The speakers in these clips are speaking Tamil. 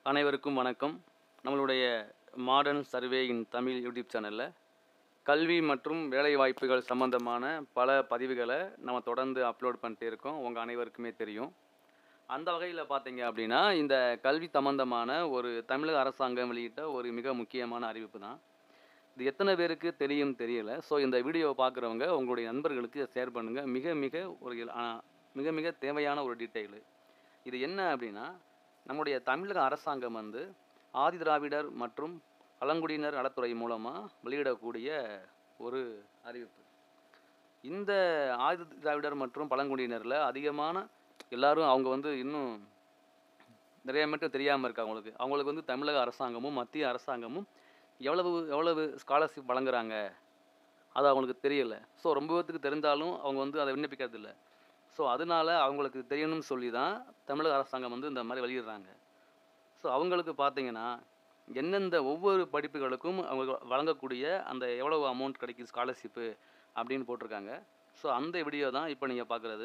அனைவருக்கும் வணக்கம் நம்மளுடைய modern survey in Tamil YouTube சேனலில் கல்வி மற்றும் வேலைவாய்ப்புகள் சம்பந்தமான பல பதிவுகளை நம்ம தொடர்ந்து அப்லோட் பண்ணிட்டு இருக்கோம் உங்கள் அனைவருக்குமே தெரியும் அந்த வகையில் பார்த்தீங்க அப்படின்னா இந்த கல்வி சம்பந்தமான ஒரு தமிழக அரசாங்கம் வெளியிட்ட ஒரு மிக முக்கியமான அறிவிப்பு தான் இது எத்தனை பேருக்கு தெரியும் தெரியல ஸோ இந்த வீடியோவை பார்க்குறவங்க உங்களுடைய நண்பர்களுக்கு ஷேர் பண்ணுங்கள் மிக மிக ஒரு இல- ஆ, மிக மிக தேவையான ஒரு டீட்டெயிலு இது என்ன அப்படின்னா நம்முடைய தமிழக அரசாங்கம் வந்து ஆதி திராவிடர் மற்றும் பழங்குடியினர் நலத்துறை மூலமாக வெளியிடக்கூடிய ஒரு அறிவிப்பு இந்த ஆதி திராவிடர் மற்றும் பழங்குடியினரில் அதிகமான எல்லாரும் அவங்க வந்து இன்னும் நிறைய மட்டும் தெரியாமல் இருக்கு அவங்களுக்கு அவங்களுக்கு வந்து தமிழக அரசாங்கமும் மத்திய அரசாங்கமும் எவ்வளவு எவ்வளவு ஸ்காலர்ஷிப் வழங்குறாங்க அது அவங்களுக்கு தெரியல ஸோ ரொம்ப பேத்துக்கு தெரிந்தாலும் அவங்க வந்து அதை விண்ணப்பிக்கிறது இல்லை ஸோ அதனால அவங்களுக்கு தெரியணும்னு சொல்லி தான் தமிழக அரசாங்கம் வந்து இந்த மாதிரி வெளியிடுறாங்க ஸோ அவங்களுக்கு பார்த்தீங்கன்னா எந்தெந்த ஒவ்வொரு படிப்புகளுக்கும் அவங்க வழங்கக்கூடிய அந்த எவ்வளவு அமௌண்ட் கிடைக்குது ஸ்காலர்ஷிப்பு அப்படின்னு போட்டிருக்காங்க ஸோ அந்த வீடியோ தான் இப்போ நீங்கள் பார்க்குறது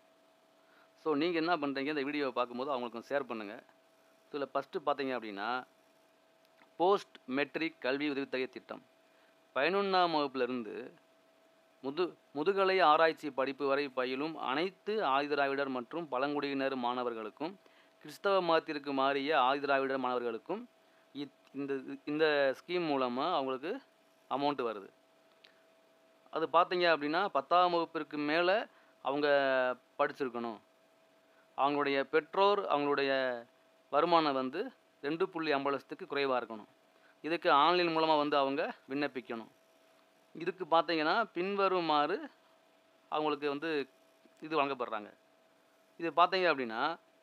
ஸோ நீங்கள் என்ன பண்ணுறீங்க இந்த வீடியோவை பார்க்கும்போது அவங்களுக்கு ஷேர் பண்ணுங்கள் இதில் ஃபஸ்ட்டு பார்த்தீங்க அப்படின்னா போஸ்ட் மெட்ரிக் கல்வி உதவித்தொகை திட்டம் பதினொன்றாம் வகுப்பிலிருந்து முது முதுகலை ஆராய்ச்சி படிப்பு வரை பயிலும் அனைத்து ஆதிதிராவிடர் மற்றும் பழங்குடியினர் மாணவர்களுக்கும் கிறிஸ்தவ மதத்திற்கு மாறிய ஆதிதிராவிடர் மாணவர்களுக்கும் இத் இந்த இந்த ஸ்கீம் மூலமாக அவங்களுக்கு அமௌண்ட் வருது அது பார்த்தீங்க அப்படின்னா பத்தாம் வகுப்பிற்கு மேலே அவங்க படிச்சிருக்கணும் அவங்களுடைய பெற்றோர் அவங்களுடைய வருமானம் வந்து ரெண்டு புள்ளி ஐம்பது லட்சத்துக்கு குறைவாக இருக்கணும் இதுக்கு ஆன்லைன் மூலமாக வந்து அவங்க விண்ணப்பிக்கணும் இதுக்கு பார்த்தீங்கன்னா பின்வருமாறு அவங்களுக்கு வந்து இது வழங்கப்படுறாங்க இது பார்த்தீங்க அப்படின்னா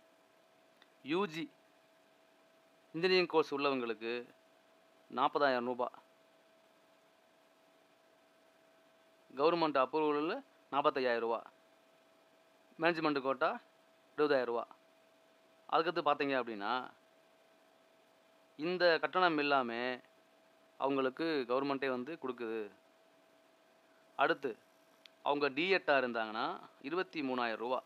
யூஜி இன்ஜினியரிங் கோர்ஸ் உள்ளவங்களுக்கு நாற்பதாயிரம் ரூபாய் கவர்மெண்ட் அப்ரூவலில் நாற்பத்தையாயிரம் ரூபா மேனேஜ்மெண்ட் கோட்டா இருபதாயிரம் ரூபா அதுக்கடுத்து பார்த்தீங்க அப்படின்னா இந்த கட்டணம் இல்லாமல் அவங்களுக்கு கவர்மெண்ட்டே வந்து கொடுக்குது அடுத்து அவங்க டிஎட்டாக இருந்தாங்கன்னா இருபத்தி மூணாயிரம் ரூபா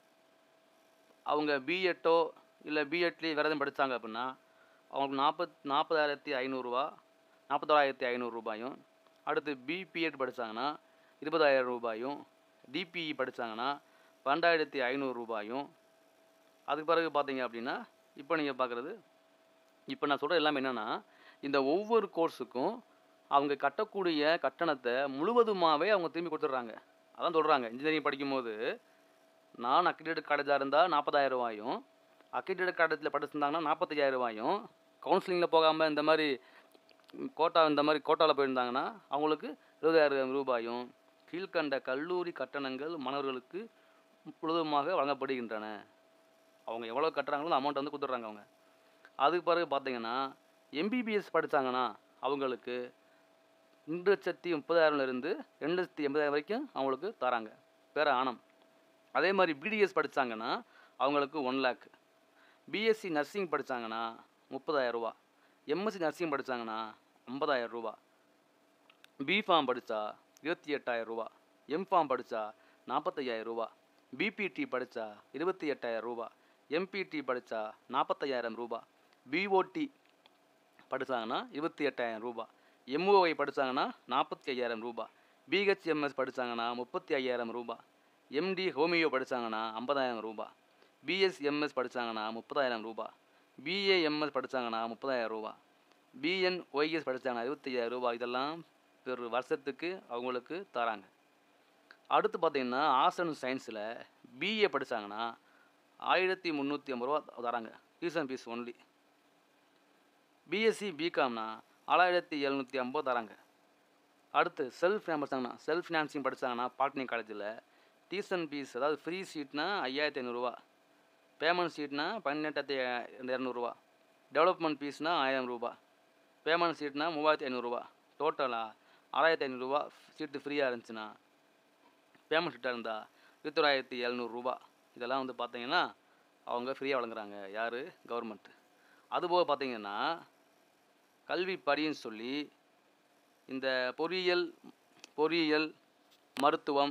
அவங்க பிஎட்டோ இல்லை பிஎட்லேயே வேறு எதுவும் படித்தாங்க அப்படின்னா அவங்களுக்கு நாற்பத் நாற்பதாயிரத்தி ஐநூறுரூவா நாற்பத்தோராயிரத்தி ஐநூறு ரூபாயும் அடுத்து பிபிஎட் படித்தாங்கன்னா இருபதாயிரம் ரூபாயும் டிபிஇ படித்தாங்கன்னா பன்னெண்டாயிரத்தி ஐநூறு ரூபாயும் அதுக்கு பிறகு பார்த்தீங்க அப்படின்னா இப்போ நீங்கள் பார்க்குறது இப்போ நான் சொல்கிற எல்லாமே என்னென்னா இந்த ஒவ்வொரு கோர்ஸுக்கும் அவங்க கட்டக்கூடிய கட்டணத்தை முழுவதுமாகவே அவங்க திரும்பி கொடுத்துட்றாங்க அதான் சொல்கிறாங்க இன்ஜினியரிங் படிக்கும்போது நான் அக்ரிடேட் காலேஜாக இருந்தால் நாற்பதாயிரம் ரூபாயும் அக்ரிடேட் காலேஜில் படிச்சிருந்தாங்கன்னா நாற்பத்தையாயிரம் ரூபாயும் கவுன்சிலிங்கில் போகாமல் இந்த மாதிரி ம், கோட்டா இந்த மாதிரி கோட்டாவில் போயிருந்தாங்கன்னா அவங்களுக்கு இருபதாயிரம் ரூபாயும் கீழ்கண்ட கல்லூரி கட்டணங்கள் மாணவர்களுக்கு முழுவதுமாக வழங்கப்படுகின்றன அவங்க எவ்வளோ கட்டுறாங்களோ அமௌண்ட் வந்து கொடுத்துட்றாங்க அவங்க அதுக்கு பிறகு பார்த்தீங்கன்னா எம்பிபிஎஸ் படித்தாங்கன்னா அவங்களுக்கு ரெண்டு லட்சத்தி முப்பதாயிரம்லேருந்து ரெண்டு லட்சத்தி எண்பதாயிரம் வரைக்கும் அவங்களுக்கு தராங்க பேர ஆணம் அதே மாதிரி பிடிஎஸ் படித்தாங்கன்னா அவங்களுக்கு ஒன் லேக் பிஎஸ்சி நர்சிங் படித்தாங்கன்னா முப்பதாயிரம் ரூபா எம்எஸ்சி நர்சிங் படித்தாங்கன்னா ஐம்பதாயிரம் ரூபா பிஃபார்ம் படித்தா இருபத்தி எட்டாயிரம் ரூபா எம்ஃபார்ம் படித்தா நாற்பத்தையாயிரம் ரூபா பிபிடி படித்தா இருபத்தி எட்டாயிரம் ரூபா எம்பிடி படித்தா நாற்பத்தையாயிரம் ரூபா பிஓடி படித்தாங்கன்னா இருபத்தி எட்டாயிரம் ரூபா எம்ஓஐ படித்தாங்கன்னா நாற்பத்தி ஐயாயிரம் ரூபா பிஹெச்எம்எஸ் படித்தாங்கன்னா முப்பத்தி ஐயாயிரம் ரூபா எம்டி ஹோமியோ படித்தாங்கன்னா ஐம்பதாயிரம் ரூபா பிஎஸ்எம்எஸ் படித்தாங்கன்னா முப்பதாயிரம் ரூபா பிஏஎம்எஸ் படித்தாங்கன்னா முப்பதாயிரம் ரூபா பிஎன் ஒய்எஸ் படித்தாங்கன்னா இருபத்தையாயிரம் ரூபா இதெல்லாம் ஒரு வருஷத்துக்கு அவங்களுக்கு தராங்க அடுத்து பார்த்தீங்கன்னா ஆர்ட்ஸ் அண்ட் சயின்ஸில் பிஏ படித்தாங்கன்னா ஆயிரத்தி முந்நூற்றி ஐம்பது ரூபா தராங்க டியூஷன் ஃபீஸ் ஒன்லி பிஎஸ்சி பிகாம்னா ஆறாயிரத்தி எழுநூற்றி ஐம்பது தராங்க அடுத்து செல்ஃப் ஃபினான்ஸ் படித்தாங்கன்னா செல்ஃப் ஃபினான்சிங் படித்தாங்கன்னா பாலிடெக்னிக் காலேஜில் டியூஷன் ஃபீஸ் அதாவது ஃப்ரீ சீட்னா ஐயாயிரத்தி ஐநூறுரூவா பேமெண்ட் சீட்னா பன்னெண்டாயிரத்தி இரநூறுவா டெவலப்மெண்ட் ஃபீஸ்னா ஆயிரம் ரூபா பேமெண்ட் சீட்னா மூவாயிரத்தி ஐநூறுரூவா டோட்டலாக ஆறாயிரத்தி ஐநூறுரூவா சீட்டு ஃப்ரீயாக இருந்துச்சுன்னா பேமெண்ட் சீட்டாக இருந்தால் இருபத்தோராயிரத்தி எழுநூறுரூபா இதெல்லாம் வந்து பார்த்தீங்கன்னா அவங்க ஃப்ரீயாக வழங்குறாங்க யார் கவர்மெண்ட் அதுபோக பார்த்தீங்கன்னா கல்வி படின்னு சொல்லி இந்த பொறியியல் பொறியியல் மருத்துவம்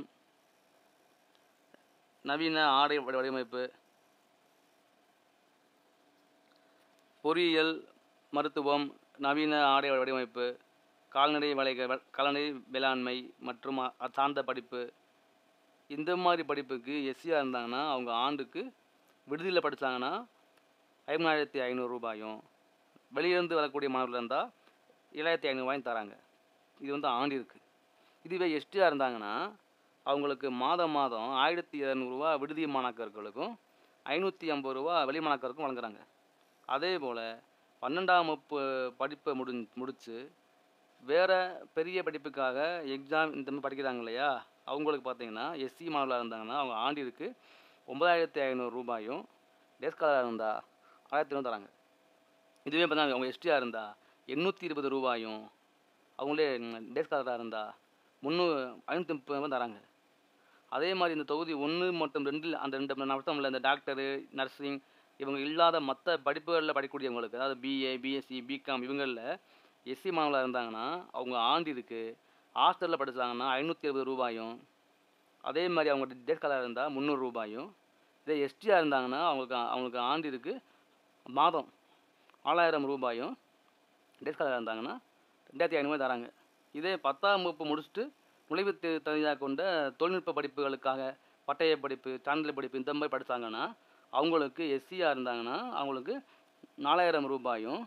நவீன ஆடை வடி- வடிவமைப்பு பொறியியல் மருத்துவம் நவீன ஆடை வடிவமைப்பு கால்நடை வளைக கால்நடை வேளாண்மை மற்றும் அ- அது சார்ந்த படிப்பு இந்த மாதிரி படிப்புக்கு எஸ்சியாக இருந்தாங்கன்னா அவங்க ஆண்டுக்கு விடுதியில் படித்தாங்கன்னா ஐம்பதாயிரத்தி ஐநூறு ரூபாயும் வெளியிலேருந்து வரக்கூடிய மாணவர்கள் இருந்தால் ஏழாயிரத்தி ஐநூறுரூவாயும் தராங்க இது வந்து ஆண்டிற்கு இதுவே எஸ்டியாக இருந்தாங்கன்னா அவங்களுக்கு மாதம் மாதம் ஆயிரத்தி இரநூறுவா விடுதி மாணாக்கர்களுக்கும் ஐநூற்றி ஐம்பது ரூபா வெளி மாணாக்கருக்கும் வழங்குறாங்க அதே போல் பன்னெண்டாம் வகுப்பு படிப்பை முடிஞ் முடித்து வேறு பெரிய படிப்புக்காக எக்ஸாம் இந்த மாதிரி படிக்கிறாங்க இல்லையா அவங்களுக்கு பார்த்தீங்கன்னா எஸ்சி மாணவர்களாக இருந்தாங்கன்னா அவங்க ஆண்டிற்கு ஒன்பதாயிரத்தி ஐநூறு ரூபாயும் டேஸ்காலராக இருந்தால் ஆயிரத்தி ஐநூறு தராங்க இதுவே பார்த்தா அவங்க எஸ்டியாக இருந்தால் எண்ணூற்றி இருபது ரூபாயும் அவங்களே டேஸ்காலராக இருந்தால் முந்நூறு ஐநூற்றி முப்பது ரூபாய் தராங்க அதே மாதிரி இந்த தொகுதி ஒன்று மற்றும் ரெண்டில் அந்த ரெண்டு நடத்தமில்ல இந்த டாக்டரு நர்சிங் இவங்க இல்லாத மற்ற படிப்புகளில் படிக்கக்கூடியவங்களுக்கு அதாவது பிஏ பிஎஸ்சி பிகாம் இவங்களில் எஸ்சி மாணவர்களாக இருந்தாங்கன்னா அவங்க ஆண்டிற்கு ஹாஸ்டலில் படிச்சாங்கன்னா ஐநூற்றி இருபது ரூபாயும் அதே மாதிரி அவங்க டேஸ்காலராக இருந்தால் முந்நூறு ரூபாயும் இதே எஸ்டியாக இருந்தாங்கன்னா அவங்களுக்கு அவங்களுக்கு ஆண்டிற்கு மாதம் நாலாயிரம் ரூபாயும் டேஸ்காலராக இருந்தாங்கன்னா ரெண்டாயிரத்தி ஐநூறு தராங்க இதே பத்தாம் வகுப்பு முடிச்சுட்டு நுழைவுத் தேர்வு தகுதியாக கொண்ட தொழில்நுட்ப படிப்புகளுக்காக பட்டய படிப்பு சான்றிதழ் படிப்பு இந்த மாதிரி படித்தாங்கன்னா அவங்களுக்கு எஸ்சியாக இருந்தாங்கன்னா அவங்களுக்கு நாலாயிரம் ரூபாயும்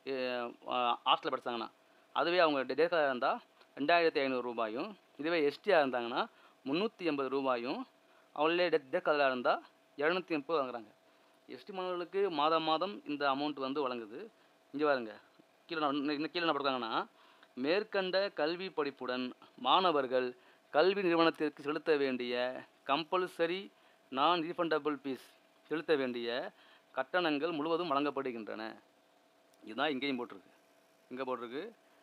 ஹாஸ்டலில் படித்தாங்கன்னா அதுவே அவங்க டேஸ்காலராக இருந்தால் ரெண்டாயிரத்தி ஐநூறு ரூபாயும் இதுவே எஸ்டியாக இருந்தாங்கன்னா முந்நூற்றி எண்பது ரூபாயும் அவங்களே டேஸ்காலராக இருந்தால் இரநூத்தி முப்பது வாங்குறாங்க எஸ்டி மாணவர்களுக்கு மாதம் மாதம் இந்த அமௌண்ட் வந்து வழங்குது இங்கே பாருங்க கீழே நான் இன்னும் இன்னும் கீழே என்ன போட்டிருக்காங்கன்னா மேற்கண்ட கல்வி படிப்புடன் மாணவர்கள் கல்வி நிறுவனத்திற்கு செலுத்த வேண்டிய கம்பல்சரி நான் ரீஃபண்டபிள் ஃபீஸ் செலுத்த வேண்டிய கட்டணங்கள் முழுவதும் வழங்கப்படுகின்றன இதுதான் இங்கேயும் போட்டிருக்கு இங்கே போட்டிருக்கு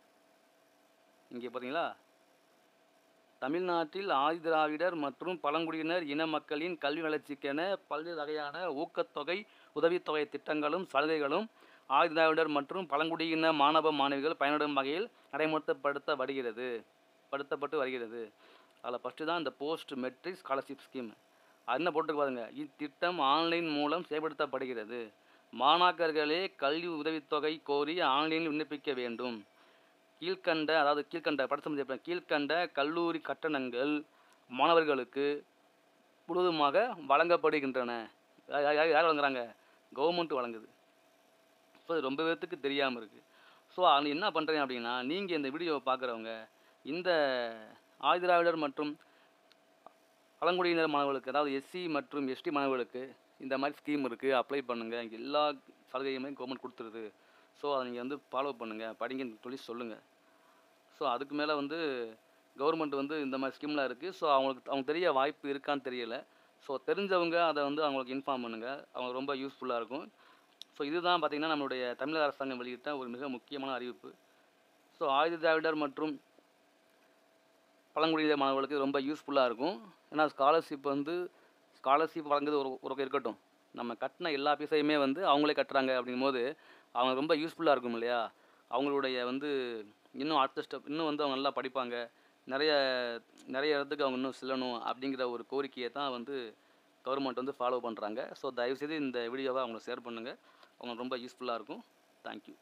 இங்கே பார்த்தீங்களா தமிழ்நாட்டில் ஆதிதிராவிடர் மற்றும் பழங்குடியினர் இன மக்களின் கல்வி வளர்ச்சிக்கென பல்வேறு வகையான ஊக்கத்தொகை உதவித்தொகை திட்டங்களும் சலுகைகளும் ஆதிதிராவிடர் மற்றும் பழங்குடியின மாணவ மாணவிகள் பயனடையும் வகையில் நடைமுறைப்படுத்த வருகிறது படுத்தப்பட்டு வருகிறது அதில் ஃபஸ்ட்டு தான் இந்த போஸ்ட் மெட்ரிக் ஸ்காலர்ஷிப் ஸ்கீம் அது என்ன போட்டுருக்கு பாருங்க இத்திட்டம் ஆன்லைன் மூலம் செயல்படுத்தப்படுகிறது மாணாக்கர்களே கல்வி உதவித்தொகை கோரி ஆன்லைனில் விண்ணப்பிக்க வேண்டும் கீழ்க்கண்ட அதாவது கீழ்க்கண்ட படித்த முடிய கீழ்க்கண்ட கல்லூரி கட்டணங்கள் மாணவர்களுக்கு முழுவதுமாக வழங்கப்படுகின்றன யா- யா- யார் யார் வழங்குறாங்க கவர்மெண்ட் வழங்குது ஸோ இது ரொம்ப பேர்த்துக்கு தெரியாமல் இருக்குது ஸோ அது என்ன பண்ணுறேன் அப்படின்னா நீங்கள் இந்த வீடியோவை பார்க்குறவங்க இந்த ஆதிதிராவிடர் மற்றும் பழங்குடியினர் மாணவர்களுக்கு அதாவது எஸ்சி மற்றும் எஸ்டி மாணவர்களுக்கு இந்த மாதிரி ஸ்கீம் இருக்குது அப்ளை பண்ணுங்கள் இங்கே எல்லா சலுகையுமே கவர்மெண்ட் கொடுத்துருது ஸோ அதை நீங்கள் வந்து ஃபாலோ பண்ணுங்கள் படிங்கன்னு சொல்லி சொல்லுங்கள் ஸோ அதுக்கு மேலே வந்து கவர்மெண்ட் வந்து இந்த மாதிரி ஸ்கீம்லாம் இருக்குது ஸோ அவங்களுக்கு அவங்க தெரிய வாய்ப்பு இருக்கான்னு தெரியல ஸோ தெரிஞ்சவங்க அதை வந்து அவங்களுக்கு இன்ஃபார்ம் பண்ணுங்கள் அவங்க ரொம்ப யூஸ்ஃபுல்லாக இருக்கும் ஸோ இதுதான் பார்த்திங்கன்னா நம்மளுடைய தமிழக அரசாங்கம் வெளியிட்ட ஒரு மிக முக்கியமான அறிவிப்பு ஸோ ஆயுத திராவிடர் மற்றும் பழங்குடியினர் மாணவர்களுக்கு ரொம்ப யூஸ்ஃபுல்லாக இருக்கும் ஏன்னா ஸ்காலர்ஷிப் வந்து ஸ்காலர்ஷிப் வழங்குறது ஒரு ஒரு பக்கம் இருக்கட்டும் நம்ம கட்டின எல்லா பீஸையுமே வந்து அவங்களே கட்டுறாங்க அப்படிங்கும்போது அவங்க ரொம்ப யூஸ்ஃபுல்லாக இருக்கும் இல்லையா அவங்களுடைய வந்து இன்னும் அடுத்த ஸ்டெப் இன்னும் வந்து அவங்க நல்லா படிப்பாங்க நிறைய நிறைய இடத்துக்கு அவங்க இன்னும் செல்லணும் அப்படிங்கிற ஒரு கோரிக்கையை தான் வந்து கவர்மெண்ட் வந்து ஃபாலோ பண்ணுறாங்க ஸோ தயவுசெய்து இந்த வீடியோவை அவங்களுக்கு ஷேர் பண்ணுங்கள் அவங்களுக்கு ரொம்ப யூஸ்ஃபுல்லாக இருக்கும் தேங்க்யூ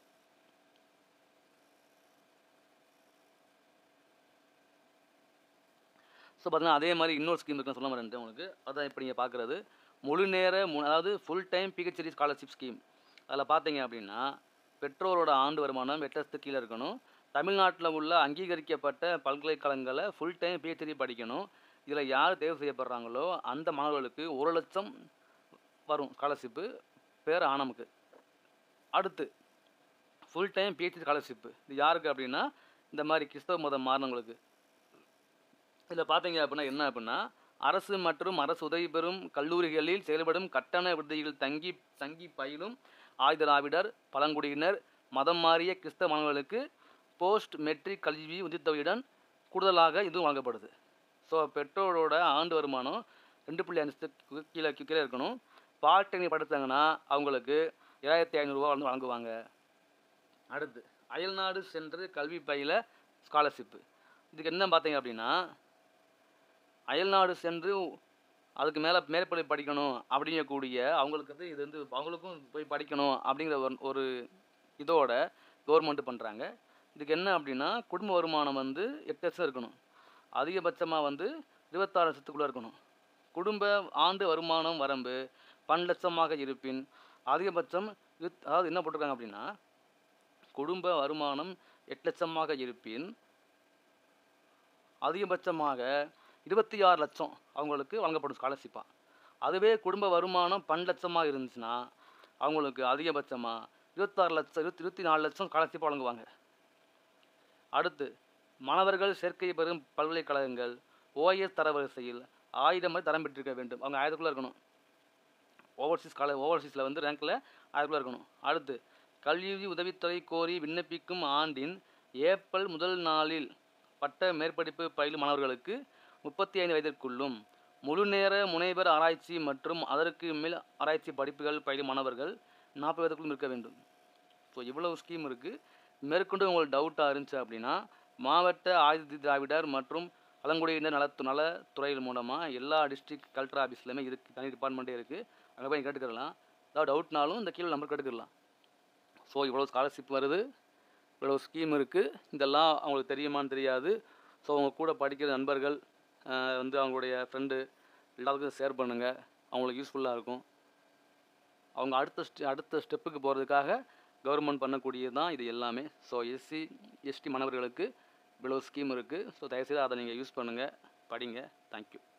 ஸோ பார்த்தீங்கன்னா அதே மாதிரி இன்னொரு ஸ்கீம் இருக்குன்னு சொல்ல மாட்டேன் உங்களுக்கு அதான் இப்போ நீங்கள் பார்க்குறது முழு நேர மு- அதாவது full time PhD scholarship scheme அதில் பார்த்தீங்க அப்படின்னா பெற்றோரோட ஆண்டு வருமானம் எட்டு லட்சத்துக்கு கீழே இருக்கணும் தமிழ்நாட்டில் உள்ள அங்கீகரிக்கப்பட்ட பல்கலைக்கழகங்களை ஃபுல் டைம் பிஹெச்டி படிக்கணும் இதில் யார் தேர்வு செய்யப்படுறாங்களோ அந்த மாணவர்களுக்கு ஒரு லட்சம் வரும் ஸ்காலர்ஷிப்பு பேர் ஆனமுக்கு அடுத்து ஃபுல் டைம் பிஹெச்டி ஸ்காலர்ஷிப்பு இது யாருக்கு அப்படின்னா இந்த மாதிரி கிறிஸ்தவ மதம் மாறினவங்களுக்கு இதில் பார்த்தீங்க அப்படின்னா என்ன அப்படின்னா அரசு மற்றும் அரசு உதவி பெறும் கல்லூரிகளில் செயல்படும் கட்டண விடுதியில் தங்கி தங்கி பயிலும் ஆயுதராவிடர் பழங்குடியினர் மதம் மாறிய கிறிஸ்தவ மாணவர்களுக்கு போஸ்ட் மெட்ரிக் கல்வி உதவித்தொகையுடன் கூடுதலாக இதுவும் வழங்கப்படுது ஸோ பெற்றோரோட ஆண்டு வருமானம் ரெண்டு புள்ளி அஞ்சு கீழே கீழே இருக்கணும் பாலிடெக்னிக் படித்தாங்கன்னா அவங்களுக்கு ஏழாயிரத்தி ஐநூறுரூவா வந்து வழங்குவாங்க அடுத்து அயல்நாடு சென்று கல்வி பயில ஸ்காலர்ஷிப்பு இதுக்கு என்ன பார்த்தீங்க அப்படின்னா அயல்நாடு சென்று அதுக்கு மேலே மேற்படி படிக்கணும் அப்படிங்கக்கூடிய அவங்களுக்கு வந்து இது வந்து அவங்களுக்கும் போய் படிக்கணும் அப்படிங்கிற ஒரு ஒரு இதோட கவர்மெண்ட் பண்ணுறாங்க இதுக்கு என்ன அப்படின்னா குடும்ப வருமானம் வந்து எட்டு லட்சம் இருக்கணும் அதிகபட்சமாக வந்து இருபத்தாறு லட்சத்துக்குள்ளே இருக்கணும் குடும்ப ஆண்டு வருமானம் வரம்பு பன்னெண்டு லட்சமாக இருப்பின் அதிகபட்சம் இருத் அதாவது என்ன போட்டிருக்காங்க அப்படின்னா குடும்ப வருமானம் எட்டு லட்சமாக இருப்பின் அதிகபட்சமாக இருபத்தி ஆறு லட்சம் அவங்களுக்கு வழங்கப்படும் ஸ்காலர்ஷிப்பாக அதுவே குடும்ப வருமானம் பன்னெண்டு லட்சமாக இருந்துச்சுன்னா அவங்களுக்கு அதிகபட்சமாக இருபத்தாறு லட்சம் இருபத்தி இருபத்தி நாலு லட்சம் ஸ்காலர்ஷிப் வழங்குவாங்க அடுத்து மாணவர்கள் சேர்க்கை பெறும் பல்கலைக்கழகங்கள் ஓஎஸ் தரவரிசையில் ஆயிரம் வரை தரம் பெற்றிருக்க வேண்டும் அவங்க ஆயிரத்துக்குள்ளே இருக்கணும் ஓவர்சீஸ் கால ஓவர்சீஸில் வந்து ரேங்க்கில் ஆயிரத்துக்குள்ளே இருக்கணும் அடுத்து கல்வி உதவித்தொகை கோரி விண்ணப்பிக்கும் ஆண்டின் ஏப்ரல் முதல் நாளில் பட்ட மேற்படிப்பு பயிலும் மாணவர்களுக்கு முப்பத்தி ஐந்து வயதிற்குள்ளும் முழுநேர முனைவர் ஆராய்ச்சி மற்றும் அதற்கு மேல் ஆராய்ச்சி படிப்புகள் பயிலும் மாணவர்கள் நாற்பது வயதுக்குள்ளும் இருக்க வேண்டும் ஸோ இவ்வளவு ஸ்கீம் இருக்குது மேற்கொண்டு உங்களுக்கு டவுட்டாக இருந்துச்சு அப்படின்னா மாவட்ட ஆயுத திராவிடர் மற்றும் பழங்குடியினர் நலத்து நலத்துறைகள் மூலமாக எல்லா டிஸ்ட்ரிக்ட் கலெக்டர் ஆஃபீஸ்லையுமே இருக்குது தனி டிபார்ட்மெண்ட்டே இருக்குது அங்கே போய் கேட்டுக்கிறலாம் ஏதாவது டவுட்னாலும் இந்த கீழே நம்பர் கேட்டுக்கலாம் ஸோ இவ்வளோ ஸ்காலர்ஷிப் வருது இவ்வளோ ஸ்கீம் இருக்குது இதெல்லாம் அவங்களுக்கு தெரியுமான்னு தெரியாது ஸோ அவங்க கூட படிக்கிற நண்பர்கள் ஆஹ் வந்து அவங்களுடைய ஃப்ரெண்டு எல்லாத்துக்கும் ஷேர் பண்ணுங்கள் அவங்களுக்கு யூஸ்ஃபுல்லாக இருக்கும் அவங்க அடுத்த ஸ்டெ அடுத்த ஸ்டெப்புக்கு போகிறதுக்காக கவர்மெண்ட் பண்ணக்கூடியது தான் இது எல்லாமே ஸோ எஸ்சி எஸ்டி மாணவர்களுக்கு இவ்வளோ ஸ்கீம் இருக்குது ஸோ தயவுசெய்து அதை நீங்கள் யூஸ் பண்ணுங்கள் படிங்க தேங்க்யூ